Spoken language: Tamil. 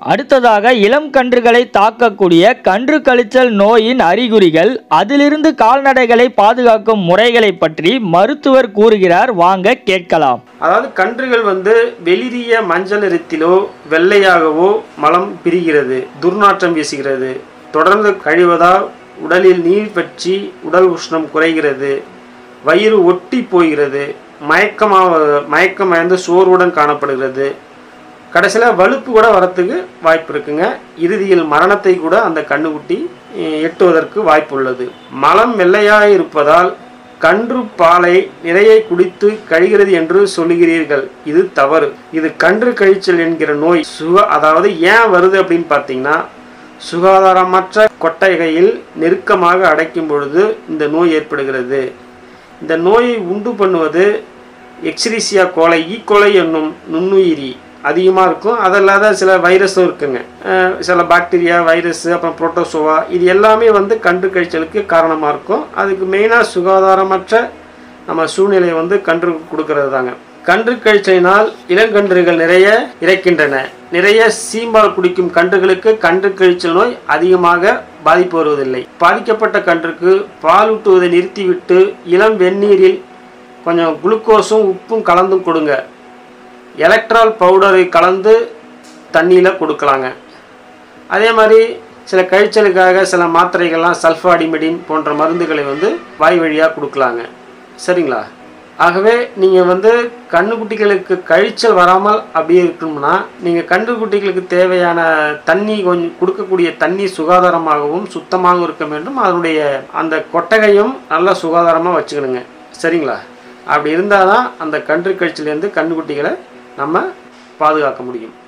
அடுத்ததாக இளம் கன்றுகளை தாக்கக்கூடிய கன்று கழிச்சல் நோயின் அறிகுறிகள் அதிலிருந்து கால்நடைகளை பாதுகாக்கும் முறைகளை பற்றி மருத்துவர் கூறுகிறார் வாங்க கேட்கலாம் அதாவது கன்றுகள் வந்து வெளிரிய மஞ்சள் நிறத்திலோ வெள்ளையாகவோ மலம் பிரிகிறது துர்நாற்றம் வீசுகிறது தொடர்ந்து கழிவதால் உடலில் நீர் பற்றி உடல் உஷ்ணம் குறைகிறது வயிறு ஒட்டி போகிறது மயக்கமாக மயக்கம் அடைந்து சோர்வுடன் காணப்படுகிறது கடைசியில் வலுப்பு கூட வரத்துக்கு வாய்ப்பு இருக்குங்க இறுதியில் மரணத்தை கூட அந்த கண்ணுக்குட்டி அஹ், எட்டுவதற்கு வாய்ப்பு உள்ளது மலம் வெள்ளையாக இருப்பதால் கன்று பாலை நிறைய குடித்து கழிகிறது என்று சொல்லுகிறீர்கள் இது தவறு இது கன்று கழிச்சல் என்கிற நோய் சுக அதாவது ஏன் வருது அப்படின்னு பார்த்தீங்கன்னா சுகாதாரமற்ற கொட்டகையில் நெருக்கமாக அடைக்கும் பொழுது இந்த நோய் ஏற்படுகிறது இந்த நோயை உண்டு பண்ணுவது எக்ஸிரிசியா கோலை ஈகோலை என்னும் நுண்ணுயிரி அதிகமாக இருக்கும் அதல்லாத சில வைரஸும் இருக்குங்க அஹ் சில பாக்டீரியா வைரஸ் அப்புறம் புரோட்டோசோவா இது எல்லாமே வந்து கன்று கழிச்சலுக்கு காரணமாக இருக்கும் அதுக்கு மெயினாக சுகாதாரமற்ற நம்ம சூழ்நிலையை வந்து கன்று கொடுக்கறது தாங்க கன்று கழிச்சலினால் இளங்கன்றுகள் நிறைய இறக்கின்றன நிறைய சீம்பால் குடிக்கும் கன்றுகளுக்கு கன்று கழிச்சல் நோய் அதிகமாக பாதிப்பு வருவதில்லை பாதிக்கப்பட்ட கன்றுக்கு பாலூட்டுவதை நிறுத்திவிட்டு இளம் வெந்நீரில் கொஞ்சம் குளுக்கோஸும் உப்பும் கலந்தும் கொடுங்க எலக்ட்ரால் பவுடரை கலந்து தண்ணியில் கொடுக்கலாங்க அதே மாதிரி சில கழிச்சலுக்காக சில மாத்திரைகள்லாம் சல்ஃபாடிமெடின் போன்ற மருந்துகளை வந்து வாய் வழியாக கொடுக்கலாங்க சரிங்களா ஆகவே நீங்கள் வந்து கண்ணுக்குட்டிகளுக்கு கழிச்சல் வராமல் அப்படியே இருக்கணும்னா நீங்கள் கன்றுக்குட்டிகளுக்கு தேவையான தண்ணி கொஞ்சம் கொடுக்கக்கூடிய தண்ணி சுகாதாரமாகவும் சுத்தமாகவும் இருக்க வேண்டும் அதனுடைய அந்த கொட்டகையும் நல்லா சுகாதாரமாக வச்சுக்கணுங்க சரிங்களா அப்படி இருந்தால் தான் அந்த கன்று கழிச்சிலேருந்து கன்றுக்குட்டிகளை நம்ம பாதுகாக்க முடியும்